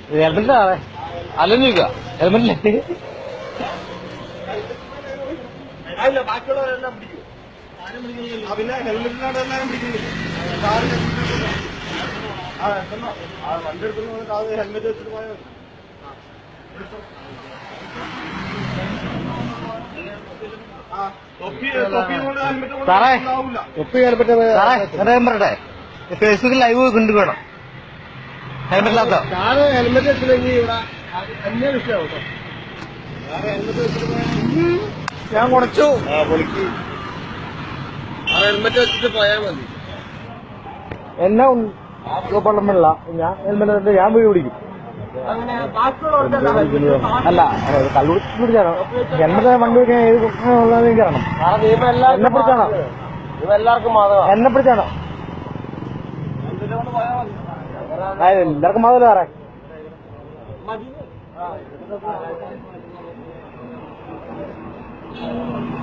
ഹെൽമെറ്റിന്റെ ആളെ അല്ലെന്ന് ചോദിക്കുക ഹെൽമെറ്റില്ലേ അല്ല ബാക്കിയുള്ളവരെല്ലാം പിടിക്കും ആ, പിന്നെ ഹെൽമെറ്റിനാണ് എല്ലാവരും പിടിക്കുന്നില്ല കാറ് ഹെൽമെറ്റ് ആ എത്തണോ ആ വണ്ടി എടുക്കുന്ന കാറ് ഹെൽമെറ്റ് വെച്ചിട്ട് പോയാൽ മതി ആ, തൊപ്പി തൊപ്പി കൊണ്ട് ഹെൽമെറ്റ് കൊണ്ട് സാറേ. ഉണ്ടാവില്ല ഒപ്പി ഹെൽമെറ്റ് സാറേ ഞാൻ പറയട്ടെ ഫേസ്ബുക്കിൽ ലൈവ് കൊണ്ട് വേണം ഹെൽമെറ്റില്ലാത്ത കാറ് ഹെൽമെറ്റ് വെച്ചില്ലെങ്കിൽ ഇവിടെ അന്യ വിഷയമാവും കേട്ടോ കാറ് ഹെൽമെറ്റ് വെച്ചിട്ട് പോയാൽ ഞാൻ കുറച്ചു ആ പൊളിക്ക് ആ ഹെൽമെറ്റ് വെച്ചിട്ട് പോയാൽ മതി എന്നെ പള്ളമില്ല ഞാൻ ഹെൽമെറ്റ് ഞാൻ വീട് പിടിക്കും അങ്ങനെ ബാക്കിയുള്ളവർക്ക് അല്ല കല്ലൂർ പിടിച്ചാണോ ഹെൽമെറ്റ് വണ്ടി വെക്കാൻ ഏത് പ്രശ്നമുള്ളത് എനിക്കറിയണം എന്നെ പിടിച്ചാണോ എല്ലാവർക്കും മാധവ എന്നെ പിടിച്ചാണോ ആ, എല്ലാവർക്കും മാതല്ല സാറേ മതി